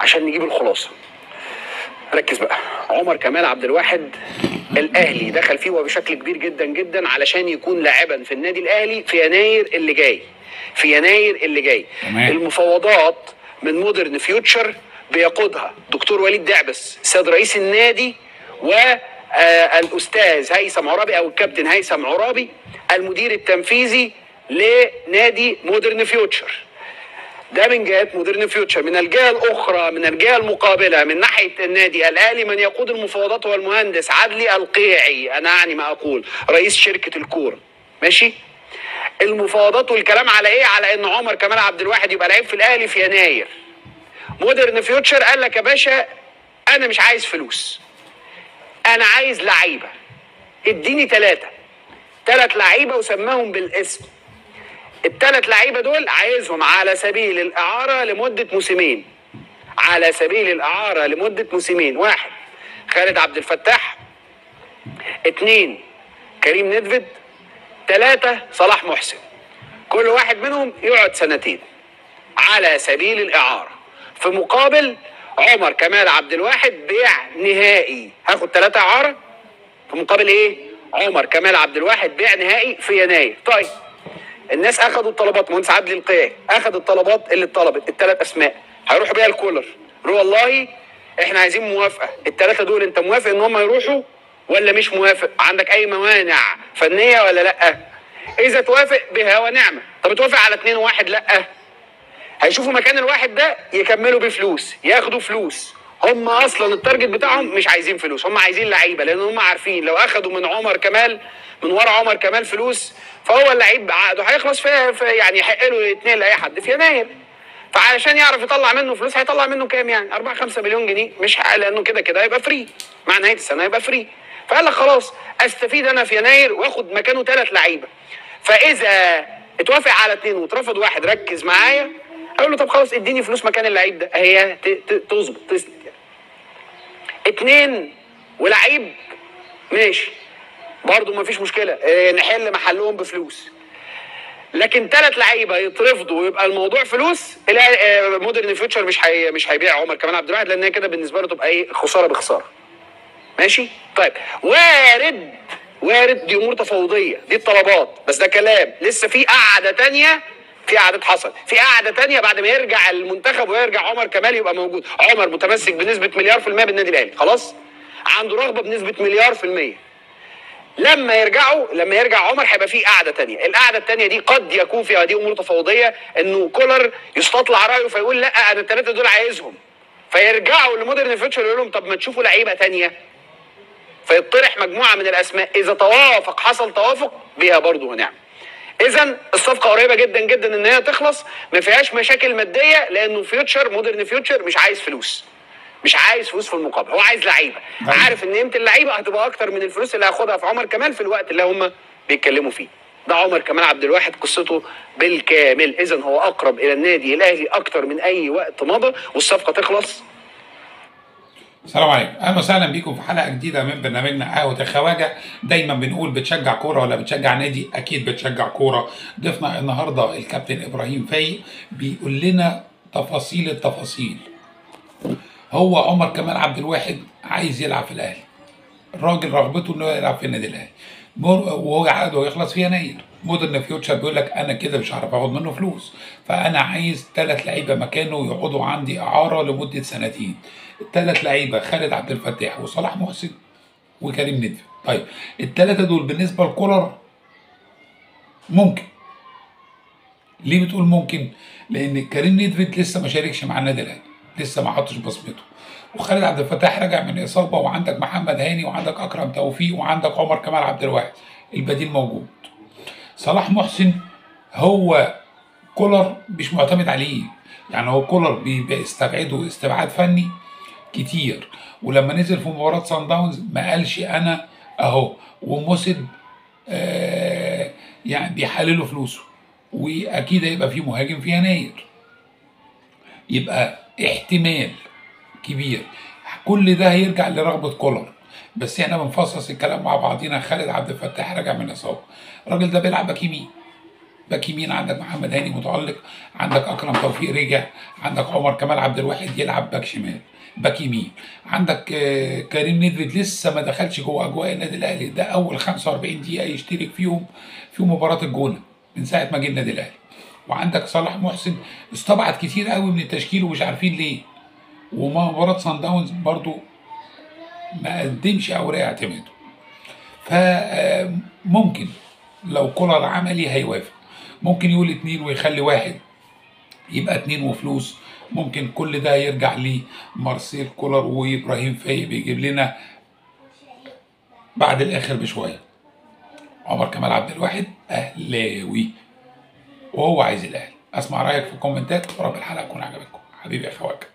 عشان نجيب الخلاصه ركز بقى عمر كمال عبد الواحد الاهلي دخل فيه وبشكل كبير جدا جدا علشان يكون لاعبا في النادي الاهلي في يناير اللي جاي في يناير اللي جاي تمام. المفاوضات من مودرن فيوتشر بيقودها دكتور وليد دعبس سيد رئيس النادي والاستاذ هيثم عرابي او الكابتن هيثم عرابي المدير التنفيذي لنادي مودرن فيوتشر ده من جهات مودرن فيوتشر من الجهه الاخرى من الجهه المقابله من ناحيه النادي الاهلي من يقود المفاوضات هو المهندس عدلي القيعي انا اعني ما اقول رئيس شركه الكوره ماشي المفاوضات والكلام على ايه على ان عمر كمال عبد الواحد يبقى لعيب في الاهلي في يناير مودرن فيوتشر قال لك يا باشا انا مش عايز فلوس انا عايز لعيبه اديني ثلاثه ثلاث لعيبه وسماهم بالاسم الثلاث لعيبه دول عايزهم على سبيل الاعاره لمده موسمين على سبيل الاعاره لمده موسمين واحد خالد عبد الفتاح اثنين كريم ندفد ثلاثة صلاح محسن كل واحد منهم يقعد سنتين على سبيل الإعارة في مقابل عمر كمال عبد الواحد بيع نهائي هاخد ثلاثة إعارة في مقابل إيه؟ عمر كمال عبد الواحد بيع نهائي في يناير طيب الناس اخذوا الطلبات مهندس عدلي القيعي اخذ الطلبات اللي اتطلبت الثلاث اسماء هيروحوا بيها الكولر قالوا والله احنا عايزين موافقه الثلاثه دول انت موافق ان هم يروحوا ولا مش موافق عندك اي موانع فنيه ولا لا اذا توافق بها ونعمه طب توافق على اثنين وواحد لا هيشوفوا مكان الواحد ده يكملوا بفلوس ياخدوا فلوس هم اصلا التارجت بتاعهم مش عايزين فلوس هم عايزين لعيبه لان هم عارفين لو اخدوا من عمر كمال من ورا عمر كمال فلوس فهو اللعيب عقده هيخلص في, في يعني يحق له يتنقل لاي حد في يناير فعلشان يعرف يطلع منه فلوس هيطلع منه كام يعني 4 5 مليون جنيه مش حق لانه كده كده هيبقى فري مع نهايه السنه هيبقى فري فقال لك خلاص استفيد انا في يناير واخد مكانه ثلاث لعيبه فاذا اتوافق على اثنين واترفض واحد ركز معايا اقول له طب خلاص اديني فلوس مكان اللعيب ده هي ت- ت- تظبط تس- اتنين ولعيب ماشي برضه مفيش مشكله اه، نحل محلهم بفلوس لكن ثلاث لعيبه يترفضوا ويبقى الموضوع فلوس لا اه، مودرن فيوتشر مش هي مش هيبيع عمر كمال عبد الواحد لان هي كده بالنسبه له تبقى ايه خساره بخساره ماشي طيب وارد وارد دي امور تفاوضيه دي الطلبات بس ده كلام لسه في قعده تانية في قعدة حصل في قعدة تانية بعد ما يرجع المنتخب ويرجع عمر كمال يبقى موجود عمر متمسك بنسبة مليار في المية بالنادي الأهلي خلاص عنده رغبة بنسبة مليار في المية لما يرجعوا لما يرجع عمر هيبقى في قعده تانية القعده التانية دي قد يكون فيها دي امور تفاوضيه انه كولر يستطلع رايه فيقول لا انا الثلاثه دول عايزهم فيرجعوا لمودرن فيوتشر يقول لهم طب ما تشوفوا لعيبه تانية فيطرح مجموعه من الاسماء اذا توافق حصل توافق بها برضه ونعم اذا الصفقه قريبه جدا جدا ان هي تخلص ما فيهاش مشاكل ماديه لانه فيوتشر مودرن فيوتشر مش عايز فلوس مش عايز فلوس في المقابل هو عايز لعيبه طيب. عارف ان قيمه اللعيبه هتبقى اكتر من الفلوس اللي هياخدها في عمر كمال في الوقت اللي هم بيتكلموا فيه ده عمر كمال عبد الواحد قصته بالكامل اذا هو اقرب الى النادي الاهلي اكتر من اي وقت مضى والصفقه تخلص السلام عليكم اهلا وسهلا بيكم في حلقه جديده من برنامجنا قهوه الخواجه دايما بنقول بتشجع كوره ولا بتشجع نادي اكيد بتشجع كوره ضيفنا النهارده الكابتن ابراهيم فايق بيقول لنا تفاصيل التفاصيل هو عمر كمال عبد الواحد عايز يلعب في الاهلي الراجل رغبته انه يلعب في النادي الاهلي مر- وهو عقده يخلص في يناير مودرن فيوتشر بيقول لك انا كده مش هعرف اخد منه فلوس فانا عايز ثلاث لعيبه مكانه يقعدوا عندي اعاره لمده سنتين الثلاث لعيبه خالد عبد الفتاح وصلاح محسن وكريم ندفي طيب الثلاثه دول بالنسبه لكولر ممكن ليه بتقول ممكن؟ لان كريم ندفد لسه ما شاركش مع النادي الاهلي لسه ما حطش بصمته وخالد عبد الفتاح راجع من اصابه وعندك محمد هاني وعندك اكرم توفيق وعندك عمر كمال عبد الواحد البديل موجود صلاح محسن هو كولر مش معتمد عليه يعني هو كولر بي- بيستبعده استبعاد فني كتير ولما نزل في مباراه سان داونز ما قالش انا اهو وموسد آه يعني بيحللوا فلوسه واكيد هيبقى في مهاجم في يناير يبقى احتمال كبير كل ده هيرجع لرغبه كولر بس احنا بنفصص الكلام مع بعضينا خالد عبد الفتاح راجع من اصابه الراجل ده بيلعب باك يمين باك يمين عندك محمد هاني متالق عندك اكرم توفيق رجع عندك عمر كمال عبد الواحد يلعب باك شمال باك يمين عندك آه، كريم نيدفيد لسه ما دخلش جوه اجواء النادي الاهلي ده اول 45 دقيقه يشترك فيهم في مباراه الجونه من ساعه ما جه النادي الاهلي وعندك صلاح محسن استبعد كتير قوي من التشكيل ومش عارفين ليه ومباراه سان داونز برضو ما قدمش اوراق اعتماده فممكن لو كولر عملي هيوافق ممكن يقول اتنين ويخلي واحد يبقى اتنين وفلوس ممكن كل ده يرجع لمارسيل كولر وابراهيم فايق بيجيب لنا بعد الاخر بشويه عمر كمال عبد الواحد اهلاوي وهو عايز الاهلي اسمع رايك في الكومنتات ورب الحلقه تكون عجبتكم حبيبي يا خواجه